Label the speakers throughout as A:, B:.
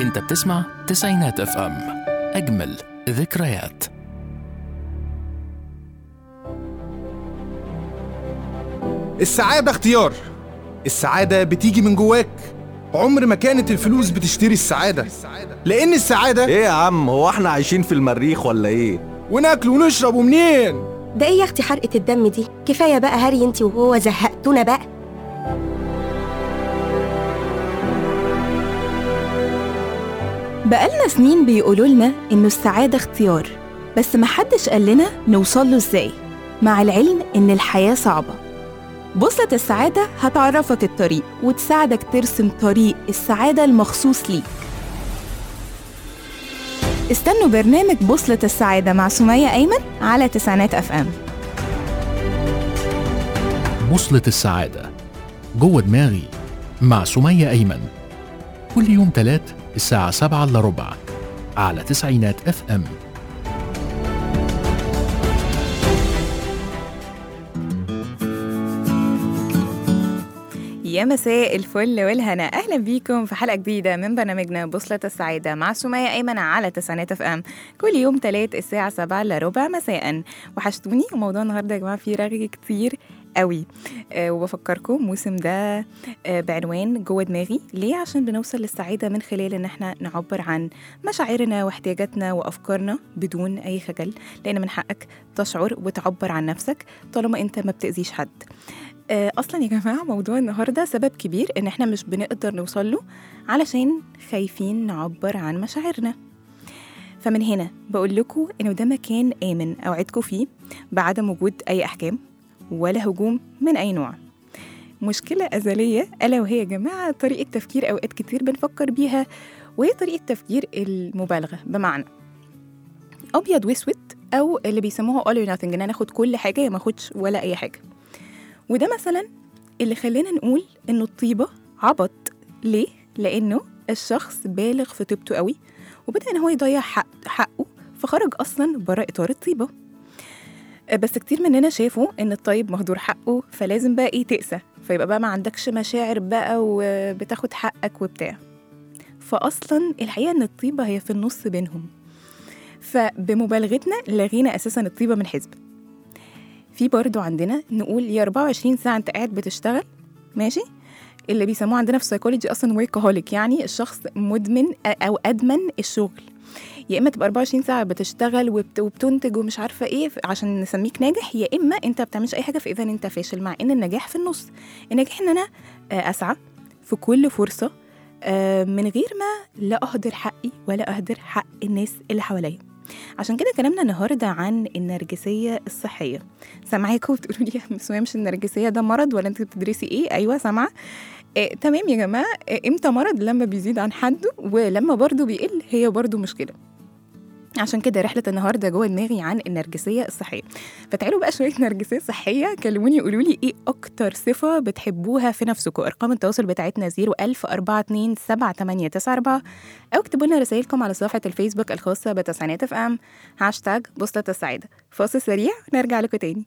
A: انت بتسمع تسعينات اف ام اجمل ذكريات
B: السعادة اختيار السعادة بتيجي من جواك عمر ما كانت الفلوس بتشتري السعادة لأن السعادة
C: ايه يا عم هو احنا عايشين في المريخ ولا ايه
B: وناكل ونشرب ومنين
D: ده ايه يا اختي حرقة الدم دي كفاية بقى هري انتي وهو زهقتونا بقى
E: بقالنا سنين بيقولوا لنا إنه السعادة اختيار بس محدش قال لنا نوصل له إزاي مع العلم إن الحياة صعبة بوصلة السعادة هتعرفك الطريق وتساعدك ترسم طريق السعادة المخصوص ليك استنوا برنامج بوصلة السعادة مع سمية أيمن على تسعينات أف أم
A: بوصلة السعادة جوه دماغي مع سمية أيمن كل يوم تلات الساعة سبعة إلا ربع على تسعينات اف ام
E: يا مساء الفل والهنا اهلا بيكم في حلقه جديده من برنامجنا بوصله السعاده مع سمية ايمن على تسعينات اف ام كل يوم تلات الساعه 7 الا ربع مساء وحشتوني وموضوع النهارده يا جماعه فيه رغي كتير قوي أه وبفكركم الموسم ده أه بعنوان جوه دماغي ليه عشان بنوصل للسعاده من خلال ان احنا نعبر عن مشاعرنا واحتياجاتنا وافكارنا بدون اي خجل لان من حقك تشعر وتعبر عن نفسك طالما انت ما بتاذيش حد آه، اصلا يا جماعه موضوع النهارده سبب كبير ان احنا مش بنقدر نوصل له علشان خايفين نعبر عن مشاعرنا فمن هنا بقول لكم انه ده مكان امن اوعدكم فيه بعدم وجود اي احكام ولا هجوم من اي نوع مشكله ازليه الا وهي يا جماعه طريقه تفكير اوقات كتير بنفكر بيها وهي طريقه تفكير المبالغه بمعنى ابيض واسود او اللي بيسموها all or nothing ان انا اخد كل حاجه يا ما اخدش ولا اي حاجه وده مثلا اللي خلانا نقول انه الطيبه عبط ليه لانه الشخص بالغ في طيبته قوي وبدا ان هو يضيع حق حقه فخرج اصلا بره اطار الطيبه بس كتير مننا شافوا ان الطيب مهدور حقه فلازم بقى ايه تقسى فيبقى بقى ما عندكش مشاعر بقى وبتاخد حقك وبتاع فاصلا الحقيقه ان الطيبه هي في النص بينهم فبمبالغتنا لغينا اساسا الطيبه من حزب في برضو عندنا نقول يا 24 ساعة أنت قاعد بتشتغل ماشي اللي بيسموه عندنا في السايكولوجي أصلا وركهوليك يعني الشخص مدمن أو أدمن الشغل يا إما تبقى 24 ساعة بتشتغل وبت... وبتنتج ومش عارفة إيه عشان نسميك ناجح يا إما أنت ما بتعملش أي حاجة فإذا أنت فاشل مع إن النجاح في النص النجاح إن أنا أسعى في كل فرصة من غير ما لا أهدر حقي ولا أهدر حق الناس اللي حواليا عشان كده كلامنا النهارده عن النرجسيه الصحيه سامعاكم بتقولوا لي يا مسويه مش النرجسيه ده مرض ولا انت بتدرسي ايه ايوه سامعه إيه تمام يا جماعه إيه امتى مرض لما بيزيد عن حده ولما برضه بيقل هي برضه مشكله عشان كده رحلة النهارده جوه دماغي عن النرجسية الصحية فتعالوا بقى شوية نرجسية صحية كلموني قولوا لي ايه أكتر صفة بتحبوها في نفسكم أرقام التواصل بتاعتنا 01042 أو اكتبوا لنا رسائلكم على صفحة الفيسبوك الخاصة بتسعينات اف ام هاشتاج بوصلة السعادة فاصل سريع ونرجع لكم تاني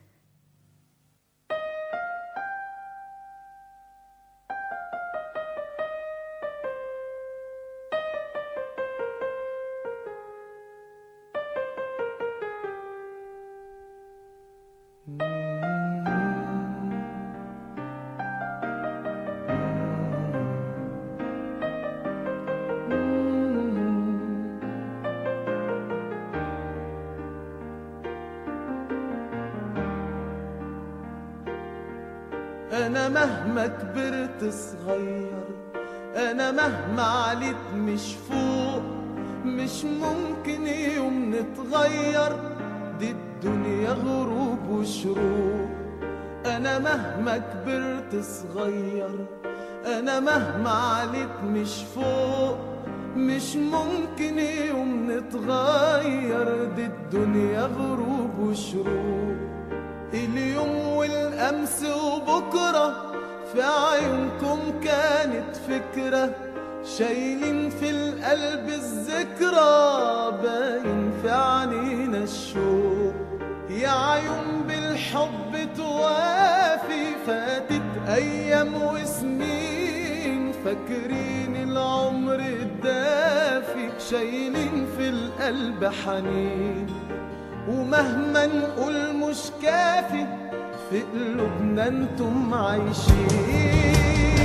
F: أنا مهما كبرت صغير أنا مهما عليت مش فوق مش ممكن يوم نتغير دي الدنيا غروب وشروق أنا مهما كبرت صغير أنا مهما عليت مش فوق مش ممكن يوم نتغير دي الدنيا غروب وشروق اليوم والأمس وبكرة في عيونكم كانت فكرة شايلين في القلب الذكرى باين في عنينا الشوق يا عيون بالحب توافي فاتت أيام وسنين فاكرين العمر الدافي شايلين في القلب حنين ومهما نقول مش كافي في قلوبنا انتم عايشين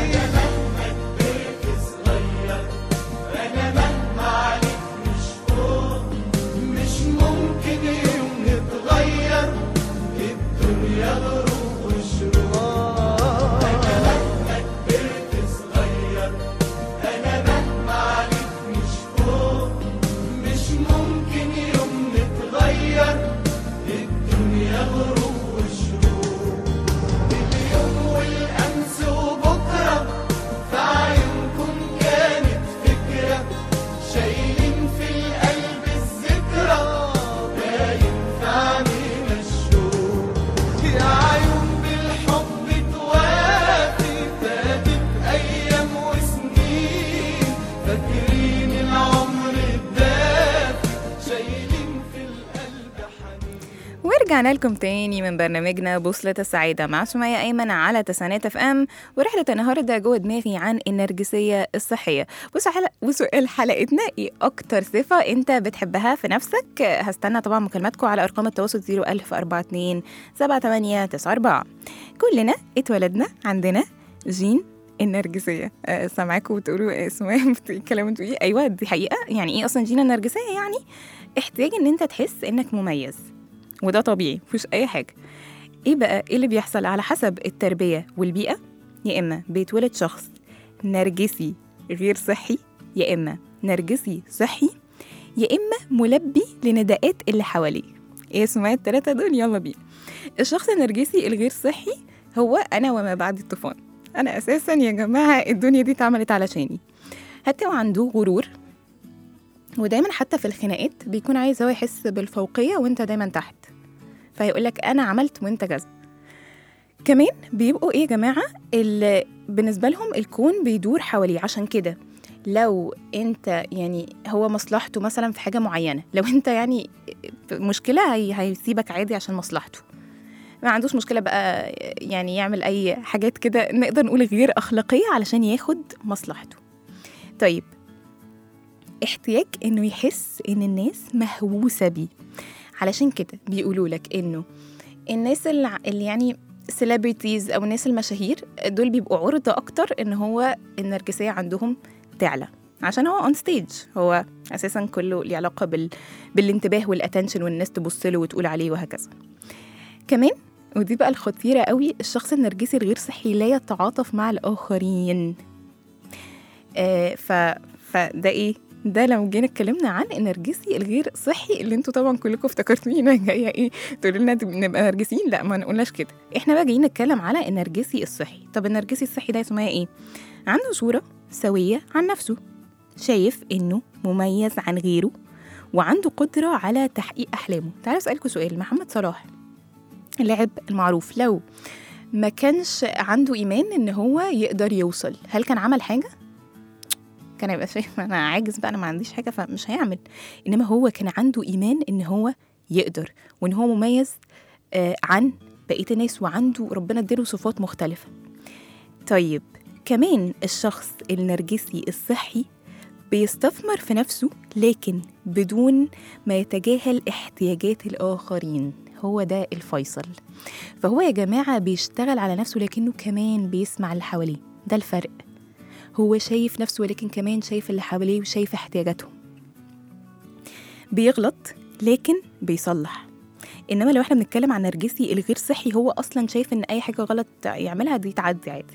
F: مش ممكن يوم نتغير الدنيا غروب وشروق انا مهما كبرت صغير انا مهما عليك مش فوق مش ممكن يوم نتغير الدنيا غروب وشروق اليوم والامس وبكره في عيونكم كانت فكره شايلين في القلب الذكرى باين في عينينا الشوق يا عيون بالحب توافي فاتت ايام وسنين فاكرين العمر الدافي شايلين في القلب حنين
E: ورجعنا لكم تاني من برنامجنا بوصلة السعادة مع سمية أيمن على تسعينات اف ام ورحلة النهاردة جوه دماغي عن النرجسية الصحية وسؤال وسؤال حلقتنا ايه أكتر صفة أنت بتحبها في نفسك هستنى طبعا مكالماتكم على أرقام التواصل 01042 7894 كلنا اتولدنا عندنا جين النرجسية أه سامعاكم وتقولوا اسمها بتتكلموا انتوا ايه ايوه دي حقيقة يعني ايه اصلا جين النرجسية يعني احتياج ان انت تحس انك مميز وده طبيعي مفيش اي حاجه ايه بقى ايه اللي بيحصل على حسب التربيه والبيئه يا اما بيتولد شخص نرجسي غير صحي يا اما نرجسي صحي يا اما ملبي لنداءات اللي حواليه ايه اسمها التلاتة دول يلا بينا الشخص النرجسي الغير صحي هو انا وما بعد الطوفان انا اساسا يا جماعه الدنيا دي اتعملت علشاني هتلاقوا عنده غرور ودايما حتى في الخناقات بيكون عايز هو يحس بالفوقيه وانت دايما تحت فيقول لك انا عملت وانت كذا كمان بيبقوا ايه يا جماعه اللي بالنسبه لهم الكون بيدور حواليه عشان كده لو انت يعني هو مصلحته مثلا في حاجه معينه لو انت يعني في مشكله هي هيسيبك عادي عشان مصلحته ما عندوش مشكله بقى يعني يعمل اي حاجات كده نقدر نقول غير اخلاقيه علشان ياخد مصلحته طيب احتياج انه يحس ان الناس مهووسه بيه علشان كده بيقولوا لك انه الناس اللي اللي يعني سيلبرتيز او الناس المشاهير دول بيبقوا عرضه اكتر ان هو النرجسيه عندهم تعلى عشان هو اون ستيج هو اساسا كله ليه علاقه بال... بالانتباه والاتنشن والناس تبص له وتقول عليه وهكذا كمان ودي بقى الخطيره قوي الشخص النرجسي الغير صحي لا يتعاطف مع الاخرين آه ف... فده ايه ده لو جينا اتكلمنا عن النرجسي الغير صحي اللي انتوا طبعا كلكم افتكرتوني جايه ايه تقولوا لنا نبقى نرجسيين لا ما نقولناش كده احنا بقى جايين نتكلم على النرجسي الصحي طب النرجسي الصحي ده اسمها ايه عنده صوره سويه عن نفسه شايف انه مميز عن غيره وعنده قدره على تحقيق احلامه تعالوا اسالكم سؤال محمد صلاح اللاعب المعروف لو ما كانش عنده ايمان ان هو يقدر يوصل هل كان عمل حاجه كان هيبقى شايف انا عاجز بقى انا ما عنديش حاجه فمش هيعمل انما هو كان عنده ايمان ان هو يقدر وان هو مميز آه عن بقيه الناس وعنده ربنا اداله صفات مختلفه طيب كمان الشخص النرجسي الصحي بيستثمر في نفسه لكن بدون ما يتجاهل احتياجات الآخرين هو ده الفيصل فهو يا جماعة بيشتغل على نفسه لكنه كمان بيسمع اللي حواليه ده الفرق هو شايف نفسه ولكن كمان شايف اللي حواليه وشايف احتياجاتهم بيغلط لكن بيصلح انما لو احنا بنتكلم عن نرجسي الغير صحي هو اصلا شايف ان اي حاجه غلط يعملها دي تعدي عادي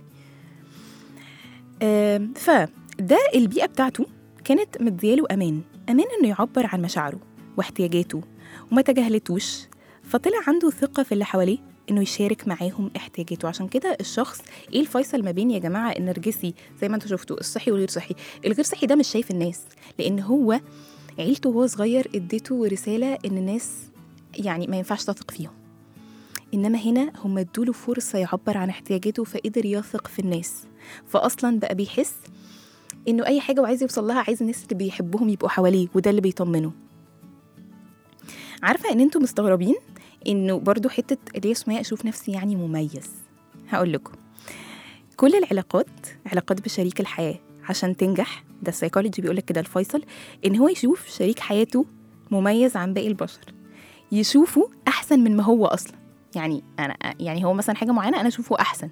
E: آم، فده البيئه بتاعته كانت مدياله امان امان انه يعبر عن مشاعره واحتياجاته وما تجاهلتوش فطلع عنده ثقه في اللي حواليه انه يشارك معاهم احتياجاته عشان كده الشخص ايه الفيصل ما بين يا جماعه النرجسي زي ما انتم شفتوا الصحي والغير صحي الغير صحي ده مش شايف الناس لان هو عيلته وهو صغير اديته رساله ان الناس يعني ما ينفعش تثق فيهم انما هنا هم ادوله فرصه يعبر عن احتياجاته فقدر يثق في الناس فاصلا بقى بيحس انه اي حاجه وعايز يوصل لها عايز الناس اللي بيحبهم يبقوا حواليه وده اللي بيطمنه عارفه ان انتم مستغربين انه برضو حته اللي هي اسمها اشوف نفسي يعني مميز هقول لكم كل العلاقات علاقات بشريك الحياة عشان تنجح ده السيكولوجي بيقولك كده الفيصل إن هو يشوف شريك حياته مميز عن باقي البشر يشوفه أحسن من ما هو أصلا يعني أنا يعني هو مثلا حاجة معينة أنا أشوفه أحسن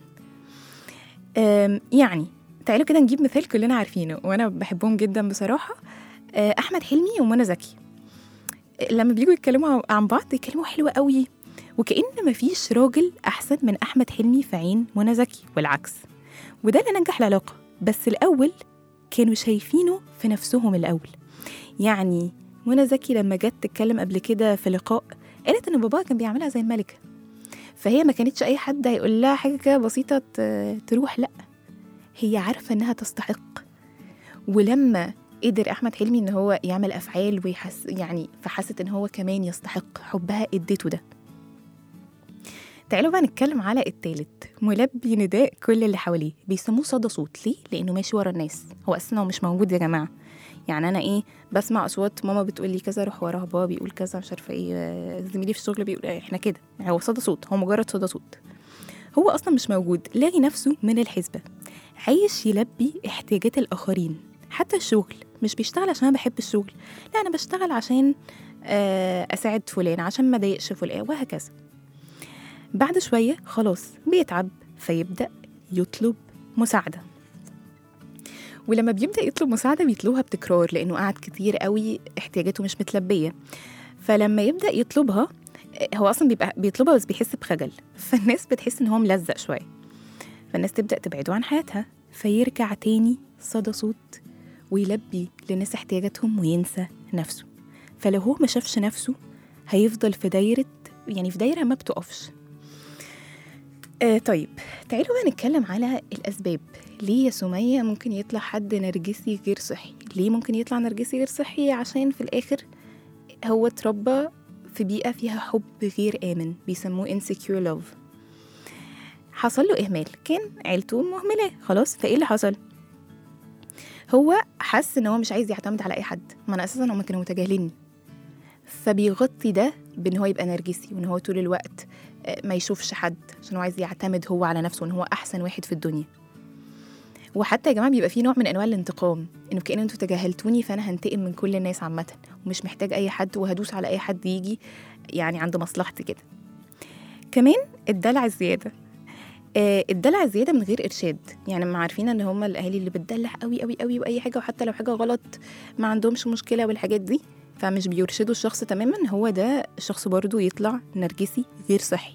E: أم، يعني تعالوا كده نجيب مثال كلنا عارفينه وأنا بحبهم جدا بصراحة أه، أحمد حلمي ومنى زكي لما بيجوا يتكلموا عن بعض يتكلموا حلوة قوي وكأن مفيش راجل أحسن من أحمد حلمي في عين منى زكي والعكس وده اللي نجح العلاقة بس الأول كانوا شايفينه في نفسهم الأول يعني منى زكي لما جت تتكلم قبل كده في لقاء قالت إن باباها كان بيعملها زي الملكة فهي ما كانتش أي حد هيقول لها حاجة كده بسيطة ت- تروح لأ هي عارفة إنها تستحق ولما قدر احمد حلمي ان هو يعمل افعال ويحس يعني فحست ان هو كمان يستحق حبها اديته ده تعالوا بقى نتكلم على التالت ملبي نداء كل اللي حواليه بيسموه صدى صوت ليه لانه ماشي ورا الناس هو اصلا هو مش موجود يا جماعه يعني انا ايه بسمع اصوات ماما بتقول لي كذا اروح وراها بابا بيقول كذا مش عارفه ايه آه، زميلي في الشغل بيقول إيه احنا كده يعني هو صدى صوت هو مجرد صدى صوت هو اصلا مش موجود لاقي نفسه من الحسبه عايش يلبي احتياجات الاخرين حتى الشغل مش بيشتغل عشان انا بحب الشغل لا انا بشتغل عشان آه، اساعد فلان عشان ما اضايقش فلان وهكذا بعد شويه خلاص بيتعب فيبدا يطلب مساعده ولما بيبدا يطلب مساعده بيطلبها بتكرار لانه قعد كتير قوي احتياجاته مش متلبيه فلما يبدا يطلبها آه، هو اصلا بيبقى بيطلبها بس بيحس بخجل فالناس بتحس ان هو ملزق شويه فالناس تبدا تبعده عن حياتها فيرجع تاني صدى صوت ويلبي للناس احتياجاتهم وينسى نفسه فلو هو ما شافش نفسه هيفضل في دايرة يعني في دايرة ما بتقفش آه طيب تعالوا بقى نتكلم على الأسباب ليه يا سمية ممكن يطلع حد نرجسي غير صحي ليه ممكن يطلع نرجسي غير صحي عشان في الآخر هو اتربى في بيئة فيها حب غير آمن بيسموه insecure love حصل له إهمال كان عيلته مهملاه خلاص فإيه اللي حصل؟ هو حس ان هو مش عايز يعتمد على اي حد ما انا اساسا هم كانوا متجاهليني فبيغطي ده بان هو يبقى نرجسي وان هو طول الوقت آه، ما يشوفش حد عشان هو عايز يعتمد هو على نفسه وان هو احسن واحد في الدنيا وحتى يا جماعه بيبقى في نوع من انواع الانتقام انه كأن انتوا تجاهلتوني فانا هنتقم من كل الناس عامه ومش محتاج اي حد وهدوس على اي حد يجي يعني عند مصلحتي كده كمان الدلع الزياده آه، الدلع الزياده من غير ارشاد يعني ما عارفين ان هم الاهالي اللي بتدلع قوي قوي قوي واي حاجه وحتى لو حاجه غلط ما عندهمش مشكله والحاجات دي فمش بيرشدوا الشخص تماما هو ده الشخص برضو يطلع نرجسي غير صحي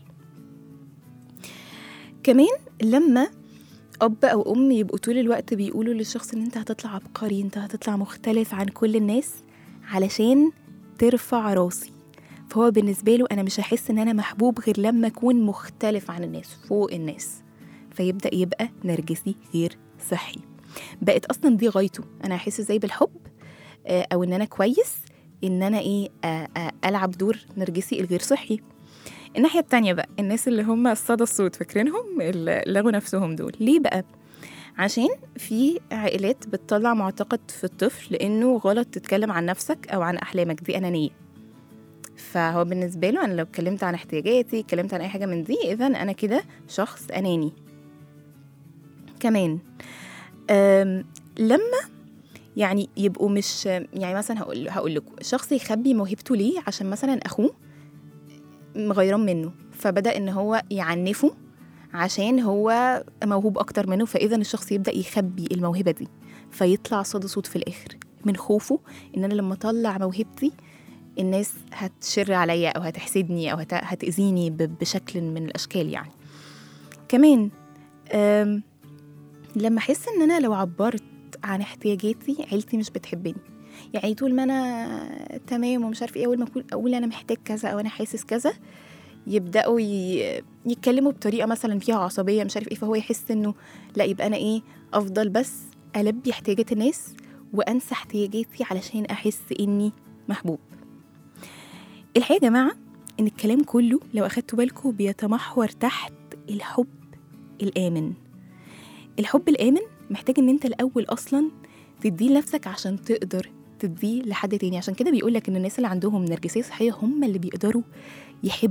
E: كمان لما اب او ام يبقوا طول الوقت بيقولوا للشخص ان انت هتطلع عبقري انت هتطلع مختلف عن كل الناس علشان ترفع راسي فهو بالنسبه له انا مش هحس ان انا محبوب غير لما اكون مختلف عن الناس فوق الناس فيبدا يبقى نرجسي غير صحي بقت اصلا دي غايته انا هحس ازاي بالحب آه، او ان انا كويس ان انا ايه آه، آه، العب دور نرجسي الغير صحي الناحيه التانية بقى الناس اللي هم الصدى الصوت فاكرينهم اللي لغوا نفسهم دول ليه بقى عشان في عائلات بتطلع معتقد في الطفل انه غلط تتكلم عن نفسك او عن احلامك دي انانيه فهو بالنسبه له انا لو اتكلمت عن احتياجاتي اتكلمت عن اي حاجه من دي اذا انا كده شخص اناني كمان أم، لما يعني يبقوا مش يعني مثلا هقول هقول لكم شخص يخبي موهبته ليه عشان مثلا اخوه مغيران منه فبدا ان هو يعنفه عشان هو موهوب اكتر منه فاذا الشخص يبدا يخبي الموهبه دي فيطلع صدى صوت في الاخر من خوفه ان انا لما اطلع موهبتي الناس هتشر عليا او هتحسدني او هت- هتاذيني ب- بشكل من الاشكال يعني كمان أم، لما احس ان انا لو عبرت عن احتياجاتي عيلتي مش بتحبني يعني طول ما انا تمام ومش عارف ايه اول ما اقول اقول انا محتاج كذا او انا حاسس كذا يبداوا ي- يتكلموا بطريقه مثلا فيها عصبيه مش عارف ايه فهو يحس انه لا يبقى انا ايه افضل بس البي احتياجات الناس وانسى احتياجاتي علشان احس اني محبوب الحقيقه يا جماعه ان الكلام كله لو اخدتوا بالكم بيتمحور تحت الحب الامن الحب الامن محتاج ان انت الاول اصلا تديه لنفسك عشان تقدر تديه لحد تاني عشان كده بيقولك ان الناس اللي عندهم نرجسيه صحيه هم اللي بيقدروا يحبوا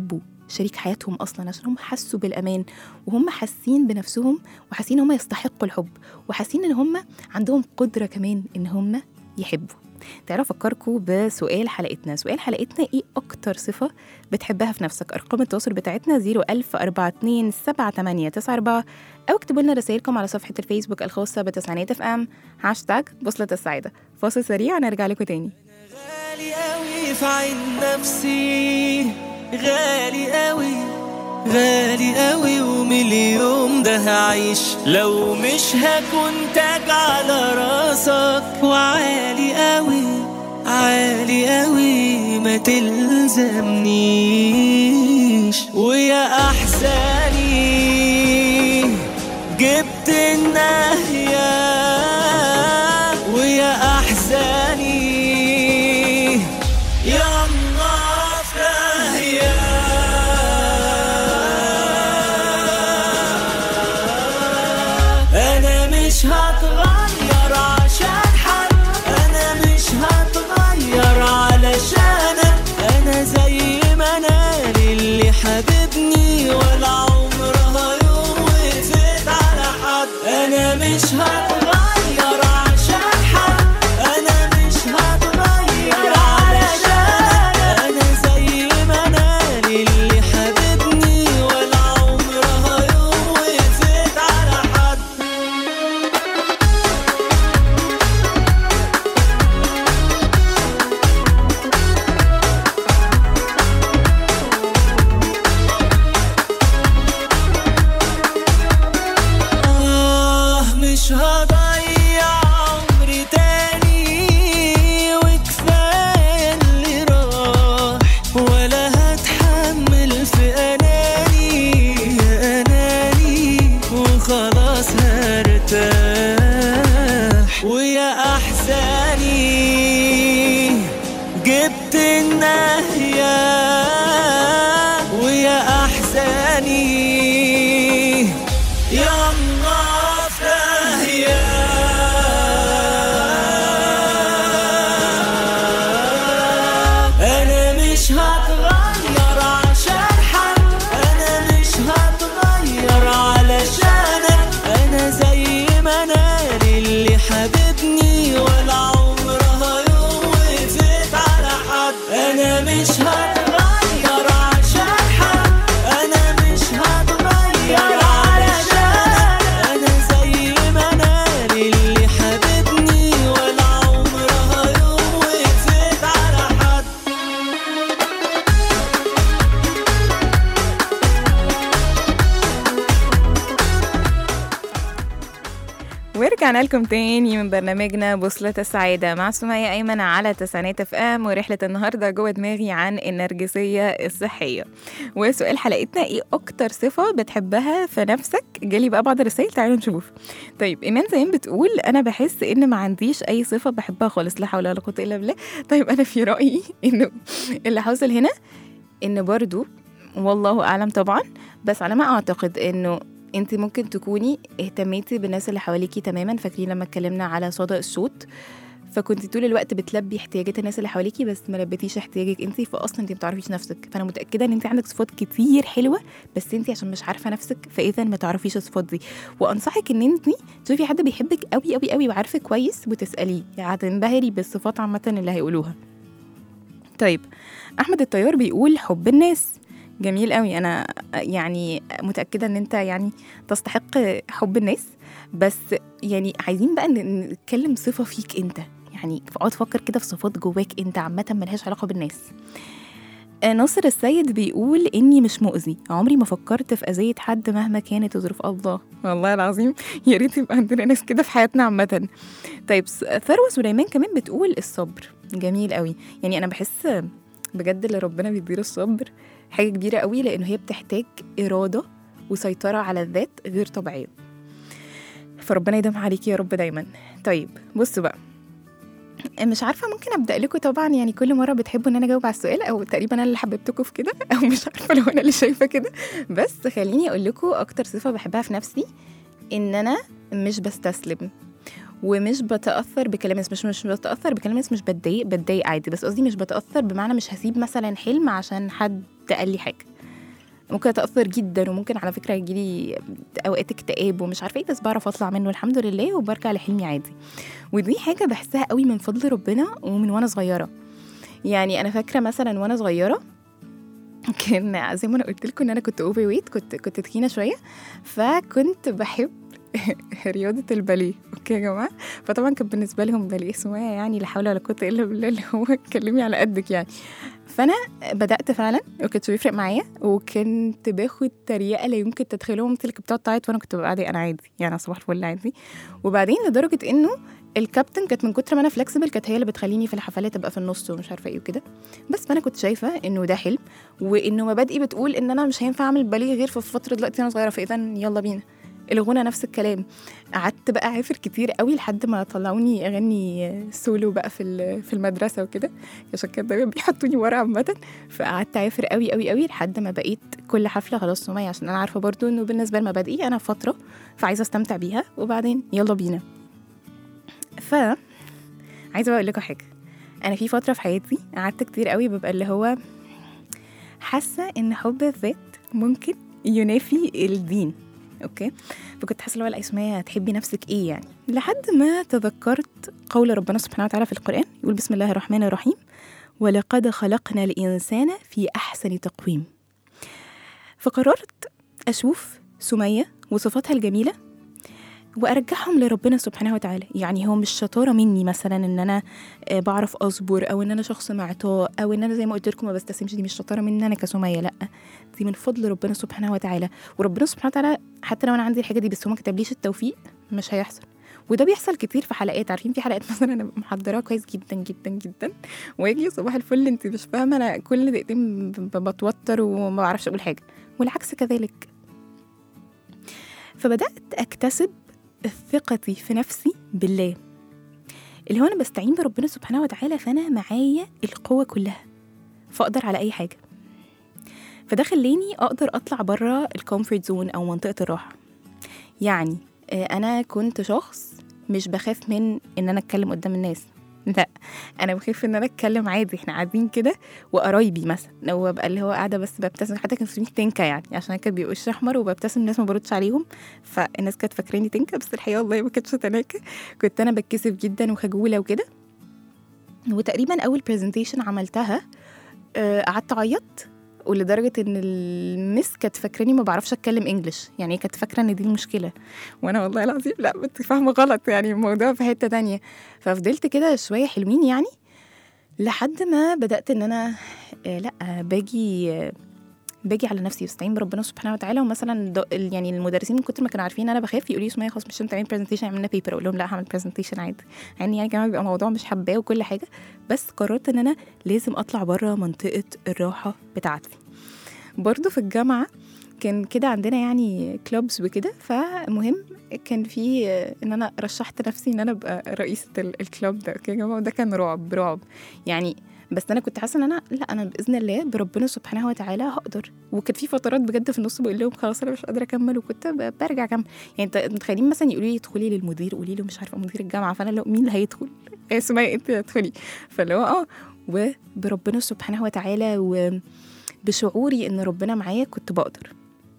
E: شريك حياتهم اصلا عشان هم حسوا بالامان وهم حاسين بنفسهم وحاسين ان هم يستحقوا الحب وحاسين ان هم عندهم قدره كمان ان هم يحبوا تعالوا افكركم بسؤال حلقتنا سؤال حلقتنا ايه اكتر صفه بتحبها في نفسك ارقام التواصل بتاعتنا 01042 او اكتبوا لنا رسائلكم على صفحه الفيسبوك الخاصه بتسعينات اف ام هاشتاج بوصله السعاده فاصل سريع نرجع لكم تاني
F: غالي قوي في عين نفسي غالي قوي غالي قوي ومليون ده هعيش لو مش هكون تاج على راسك وعالي قوي عالي قوي ما تلزمنيش ويا احزاني جبت النهيه ويا احزاني يا الله في داهية. انا مش هتغير عشان حد انا مش هتغير علشانك انا زي ما انا للي حبيبني ولا عمرها يوم وقفت على حد انا مش هتغير عشان حد انا مش هتغير علشانك انا زي ما انا للي حبيبني ولا عمرها يوم وقفت على حد آه مش هضيع عمري تاني وكفاية اللي راح ولا هتحمل في أناني يا أناني وخلاص هرتاح ويا أحزاني جبت النهية ويا أحزاني يا الله في داهية. أنا مش هتغير عشان حد أنا مش هتغير علشانك أنا زي ما أنا للي حبيبني ولا عمرها يوم وقفت على حد أنا مش هتغير عشان حد أنا مش هتغير علشانك أنا زي ما أنا للي حبيبني ولا عمرها يوم وقفت على حد
E: ورجعنا لكم تاني من برنامجنا بوصلة السعادة مع سمية أيمن على تسعينات اف ام ورحلة النهاردة جوه دماغي عن النرجسية الصحية وسؤال حلقتنا ايه أكتر صفة بتحبها في نفسك جالي بقى بعض الرسائل تعالوا نشوف طيب إيمان زين بتقول أنا بحس إن ما عنديش أي صفة بحبها خالص لا حول ولا قوة إلا بالله طيب أنا في رأيي إنه اللي حاصل هنا إن برضو والله أعلم طبعا بس على ما أعتقد إنه انت ممكن تكوني اهتميتي بالناس اللي حواليكي تماما فاكرين لما اتكلمنا على صدى الصوت فكنت طول الوقت بتلبي احتياجات الناس اللي حواليكي بس ما لبيتيش احتياجك انت فاصلا انت ما بتعرفيش نفسك فانا متاكده ان انت عندك صفات كتير حلوه بس انت عشان مش عارفه نفسك فاذا ما تعرفيش الصفات دي وانصحك ان انت تشوفي حد بيحبك قوي قوي قوي وعارفك كويس وتساليه هتنبهري بالصفات عامه اللي هيقولوها طيب احمد الطيار بيقول حب الناس جميل قوي انا يعني متاكده ان انت يعني تستحق حب الناس بس يعني عايزين بقى ن- نتكلم صفه فيك انت يعني اقعد فكر كده في صفات جواك انت عامه ملهاش علاقه بالناس آه، ناصر السيد بيقول اني مش مؤذي عمري ما فكرت في اذيه حد مهما كانت ظروف الله والله العظيم يا ريت يبقى عندنا ناس كده في حياتنا عامه طيب س- ثروه سليمان كمان بتقول الصبر جميل قوي يعني انا بحس بجد اللي ربنا بيديله الصبر حاجه كبيره قوي لانه هي بتحتاج اراده وسيطره على الذات غير طبيعيه فربنا يدام عليكي يا رب دايما طيب بصوا بقى مش عارفه ممكن ابدا لكم طبعا يعني كل مره بتحبوا ان انا اجاوب على السؤال او تقريبا انا اللي حببتكم في كده او مش عارفه لو انا اللي شايفه كده بس خليني اقول لكم اكتر صفه بحبها في نفسي ان انا مش بستسلم ومش بتاثر بكلام الناس مش مش بتاثر بكلام الناس مش بتضايق بتضايق عادي بس قصدي مش بتاثر بمعنى مش هسيب مثلا حلم عشان حد قال لي حاجه ممكن اتاثر جدا وممكن على فكره يجيلي اوقات اكتئاب ومش عارفه ايه بس بعرف اطلع منه الحمد لله وبرجع لحلمي عادي ودي حاجه بحسها قوي من فضل ربنا ومن وانا صغيره يعني انا فاكره مثلا وانا صغيره كان زي ما انا قلت لكم ان انا كنت اوفر ويت كنت كنت تخينه شويه فكنت بحب رياضه الباليه اوكي يا جماعه فطبعا كان بالنسبه لهم باليه سمية يعني لا حول ولا قوه الا بالله اللي هو اتكلمي على قدك يعني فانا بدات فعلا وكانت بيفرق معايا وكنت باخد تريقه لا يمكن تتخيلوها انت اللي كنت بتقعد تعيط وانا كنت ببقى عادي انا عادي يعني صباح الفل عادي وبعدين لدرجه انه الكابتن كانت من كتر ما انا فلكسبل كانت هي اللي بتخليني في الحفلات ابقى في النص ومش عارفه ايه وكده بس فانا كنت شايفه انه ده حلم وانه مبادئي بتقول ان انا مش هينفع اعمل باليه غير في فتره دلوقتي انا صغيره فاذا يلا بينا الغنى نفس الكلام قعدت بقى عافر كتير قوي لحد ما طلعوني اغني سولو بقى في ال- في المدرسه وكده عشان كده دايما بيحطوني ورا عامه فقعدت عافر قوي قوي قوي لحد ما بقيت كل حفله خلاص سمية عشان انا عارفه برضو انه بالنسبه لمبادئي انا فتره فعايزه استمتع بيها وبعدين يلا بينا ف عايزه بقى اقول لكم حاجه انا في فتره في حياتي قعدت كتير قوي ببقى اللي هو حاسه ان حب الذات ممكن ينافي الدين اوكي فكنت حاسه اللي هو لا اسمها تحبي نفسك ايه يعني لحد ما تذكرت قول ربنا سبحانه وتعالى في القران يقول بسم الله الرحمن الرحيم ولقد خلقنا الانسان في احسن تقويم فقررت اشوف سميه وصفاتها الجميله وارجعهم لربنا سبحانه وتعالى يعني هو مش شطاره مني مثلا ان انا آه، بعرف اصبر او ان انا شخص معطاء او ان انا زي ما قلت لكم ما بستسلمش دي مش شطاره مني انا كسميه لا دي من فضل ربنا سبحانه وتعالى وربنا سبحانه وتعالى حتى لو انا عندي الحاجه دي بس هو ما كتبليش التوفيق مش هيحصل وده بيحصل كتير في حلقات عارفين في حلقات مثلا انا ببقى محضراها كويس جدا جدا جدا واجي صباح الفل انت مش فاهمه انا كل دقيقتين ب- ب- بتوتر وما بعرفش اقول حاجه والعكس كذلك فبدات اكتسب ثقتي في نفسي بالله اللي هو انا بستعين بربنا سبحانه وتعالى فانا معايا القوه كلها فاقدر على اي حاجه فده خلاني اقدر اطلع بره الكومفورت زون او منطقه الراحه يعني آه، انا كنت شخص مش بخاف من ان انا اتكلم قدام الناس لا انا بخاف ان انا اتكلم عادي احنا قاعدين كده وقرايبي مثلا لو ببقى اللي هو قاعده بس ببتسم حتى كان اسمي تنكه يعني عشان أنا كان بيبقى وشي احمر وببتسم الناس ما بردش عليهم فالناس كانت فاكراني تنكه بس الحقيقه والله ما كانتش تناكه كنت انا بتكسف جدا وخجوله وكده وتقريبا اول برزنتيشن عملتها آه، قعدت اعيط ولدرجه ان المس كانت فاكراني ما بعرفش اتكلم انجلش يعني هي كانت فاكره ان دي المشكله وانا والله العظيم لا كنت فاهمه غلط يعني الموضوع في حته تانية ففضلت كده شويه حلوين يعني لحد ما بدات ان انا آه، لا آه، باجي آه، باجي على نفسي بستعين بربنا سبحانه وتعالى ومثلا دو- ال- يعني المدرسين من كتر ما كانوا عارفين انا بخاف يقولوا لي سمية خلاص مش هتعملي برزنتيشن عملنا بيبر اقول لهم لا هعمل برزنتيشن عادي يعني يعني كمان بيبقى موضوع مش حباه وكل حاجه بس قررت ان انا لازم اطلع بره منطقه الراحه بتاعتي برضو في الجامعه كان كده عندنا يعني كلوبز وكده فمهم كان في آه، ان انا رشحت نفسي ان انا ابقى رئيسه ال- الكلوب ده اوكي يا جماعه وده كان رعب رعب يعني بس انا كنت حاسه ان انا لا انا باذن الله بربنا سبحانه وتعالى هقدر وكانت في فترات بجد في النص بقول لهم خلاص انا مش قادره اكمل وكنت ب- برجع اكمل يعني انت متخيلين مثلا يقولوا لي ادخلي للمدير قولي له مش عارفه مدير الجامعه فانا لو مين اللي هيدخل ايه سمية انت ادخلي فاللي هو اه وبربنا سبحانه وتعالى وبشعوري ان ربنا معايا كنت بقدر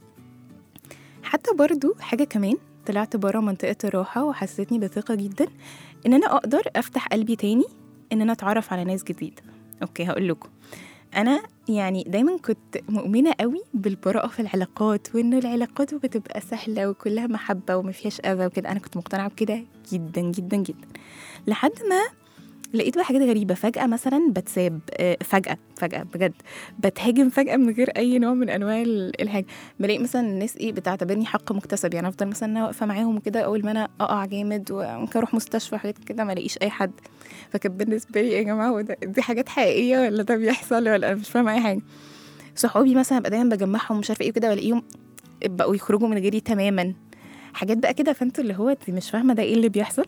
E: حتى برضو حاجه كمان طلعت بره منطقه الراحه وحسيتني بثقه جدا ان انا اقدر افتح قلبي تاني ان انا اتعرف على ناس جديده اوكي هقول لكم انا يعني دايما كنت مؤمنه قوي بالبراءه في العلاقات وانه العلاقات بتبقى سهله وكلها محبه وما فيهاش اذى وكده انا كنت مقتنعه بكده جدا جدا جدا لحد ما لقيت بقى حاجات غريبه فجاه مثلا بتساب آه، فجاه فجاه بجد بتهاجم فجاه من غير اي نوع من انواع ال- الهاجم بلاقي مثلا الناس ايه بتعتبرني حق مكتسب يعني افضل مثلا انا واقفه معاهم كده اول ما انا اقع جامد وممكن اروح مستشفى حاجات كده ما الاقيش اي حد فكان بالنسبه لي إيه يا جماعه هو ده- دي حاجات حقيقيه ولا ده بيحصل ولا انا مش فاهمه اي حاجه صحابي مثلا ابقى دايما بجمعهم مش عارفه ايه كده والاقيهم بقوا يخرجوا من غيري تماما حاجات بقى كده فانتوا اللي هو انت مش فاهمه ده ايه اللي بيحصل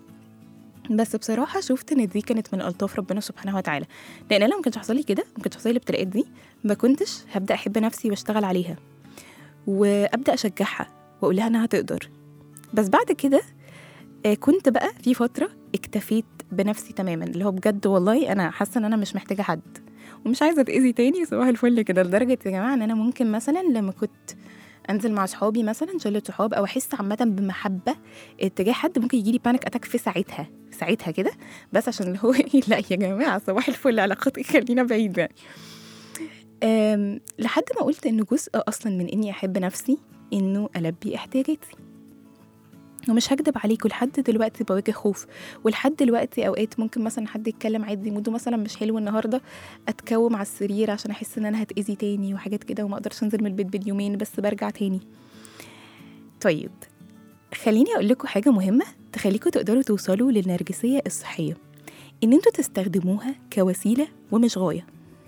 E: بس بصراحة شفت إن دي كانت من ألطاف ربنا سبحانه وتعالى لأن أنا لو ما كانش حصل لي كده ما كانش حصل لي الابتلاءات دي ما كنتش هبدأ أحب نفسي وأشتغل عليها وأبدأ أشجعها وأقول لها إنها تقدر بس بعد كده آه، كنت بقى في فترة اكتفيت بنفسي تماما اللي هو بجد والله أنا حاسة إن أنا مش محتاجة حد ومش عايزه اتاذي تاني صباح الفل كده لدرجه يا جماعه ان انا ممكن مثلا لما كنت انزل مع صحابي مثلا شله صحاب او احس عامه بمحبه اتجاه حد ممكن يجي لي بانيك اتاك في ساعتها ساعتها كده بس عشان اللي هو ايه لا يا جماعه صباح الفل علاقتي خلينا بعيد يعني أم، لحد ما قلت انه جزء اصلا من اني احب نفسي انه البي احتياجاتي ومش هكدب عليكم لحد دلوقتي بواجه خوف ولحد دلوقتي اوقات ممكن مثلا حد يتكلم عادي موده مثلا مش حلو النهارده اتكوم على السرير عشان احس ان انا هتاذي تاني وحاجات كده وما اقدرش انزل من البيت باليومين بس برجع تاني طيب خليني اقول لكم حاجه مهمه تخليكم تقدروا توصلوا للنرجسيه الصحيه ان انتوا تستخدموها كوسيله ومش غايه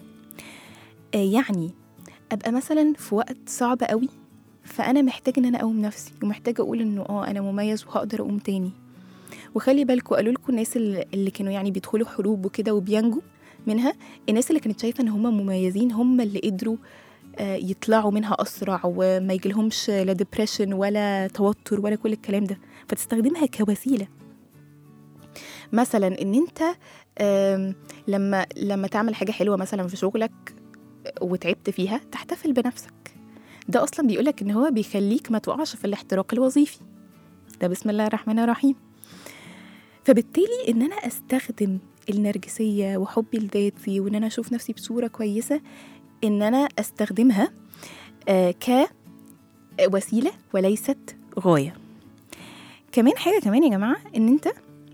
E: آه يعني ابقى مثلا في وقت صعب قوي فانا محتاج ان انا اقوم نفسي ومحتاجه اقول انه اه انا مميز وهقدر اقوم تاني وخلي بالكوا قالوا لكم الناس اللي اللي كانوا يعني بيدخلوا حروب وكده وبينجوا منها الناس اللي كانت شايفه ان هم مميزين هم اللي قدروا آه، يطلعوا منها اسرع وما يجيلهمش لا ديبريشن ولا توتر ولا كل الكلام ده فتستخدمها كوسيله مثلا ان انت آم، لما لما تعمل حاجه حلوه مثلا في شغلك وتعبت فيها تحتفل بنفسك ده اصلا بيقولك ان هو بيخليك ما تقعش في الاحتراق الوظيفي ده بسم الله الرحمن الرحيم فبالتالي ان انا استخدم النرجسيه وحبي لذاتي وان انا اشوف نفسي بصوره كويسه ان انا استخدمها آه كوسيله وليست غايه كمان حاجه كمان يا جماعه ان انت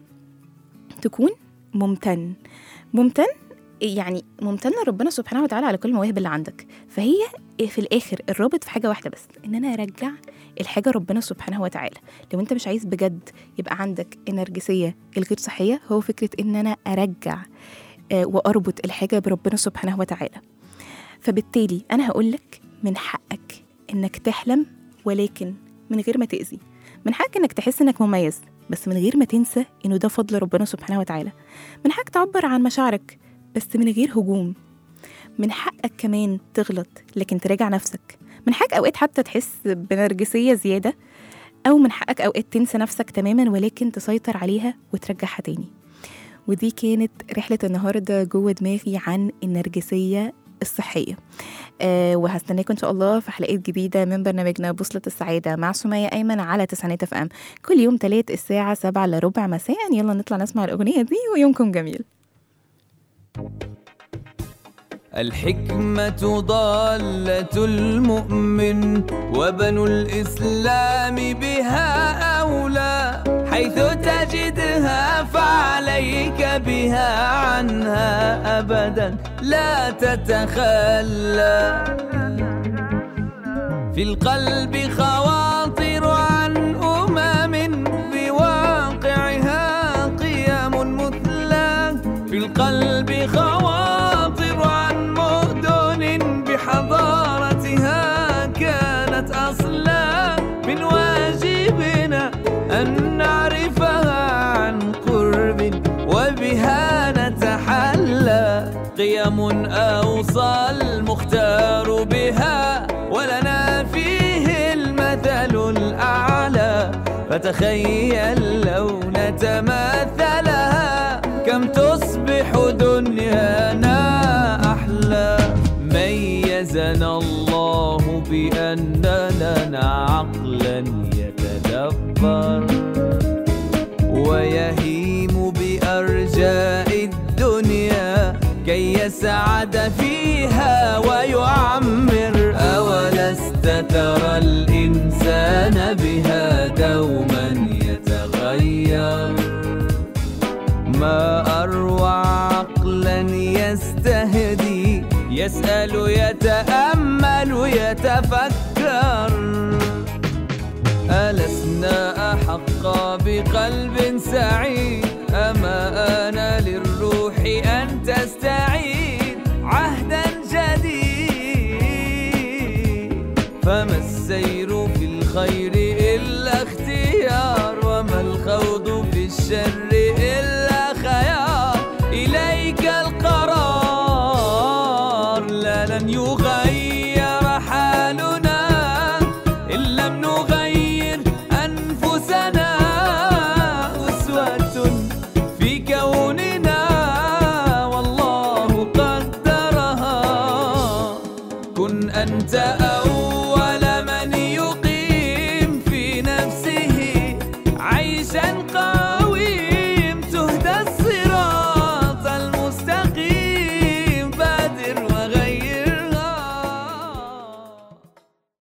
E: تكون ممتن ممتن يعني ممتن لربنا سبحانه وتعالى على كل المواهب اللي عندك فهي في الاخر الرابط في حاجه واحده بس ان انا ارجع الحاجه ربنا سبحانه وتعالى لو انت مش عايز بجد يبقى عندك النرجسيه الغير صحيه هو فكره ان انا ارجع آه، واربط الحاجه بربنا سبحانه وتعالى فبالتالي انا هقولك من حقك انك تحلم ولكن من غير ما تاذي من حقك انك تحس انك مميز بس من غير ما تنسى انه ده فضل ربنا سبحانه وتعالى من حقك تعبر عن مشاعرك بس من غير هجوم من حقك كمان تغلط لكن تراجع نفسك من حقك اوقات حتى تحس بنرجسيه زياده او من حقك اوقات تنسى نفسك تماما ولكن تسيطر عليها وترجعها تاني ودي كانت رحله النهارده جوه دماغي عن النرجسيه الصحيه آه وهستناكم ان شاء الله في حلقات جديده من برنامجنا بوصله السعاده مع سميه ايمن على تسعينات اف ام كل يوم تلات الساعه سبعة الا ربع مساء يلا نطلع نسمع الاغنيه دي ويومكم جميل
F: الحكمة ضالة المؤمن وبنو الإسلام بها أولى حيث تجدها فعليك بها عنها أبدا لا تتخلى في القلب خواطر عن أمم بواقعها قيم مثلى في القلب خواطر عن مدن بحضارتها كانت أصلا من واجبنا أن نعرفها عن قرب وبها نتحلى قيم أوصى المختار بها ولنا فيه المثل الأعلى فتخيل لو نتماثلها كم تصبح دنيانا أحلى ميزنا الله بأننا عقلا يتدبر ويهيم بأرجاء الدنيا كي يسعد فيها ويعمر أولست ترى الإنسان بها دوما يتغير ما أروع عقلا يستهدي يسأل يتأمل يتفكر ألسنا أحق بقلب سعيد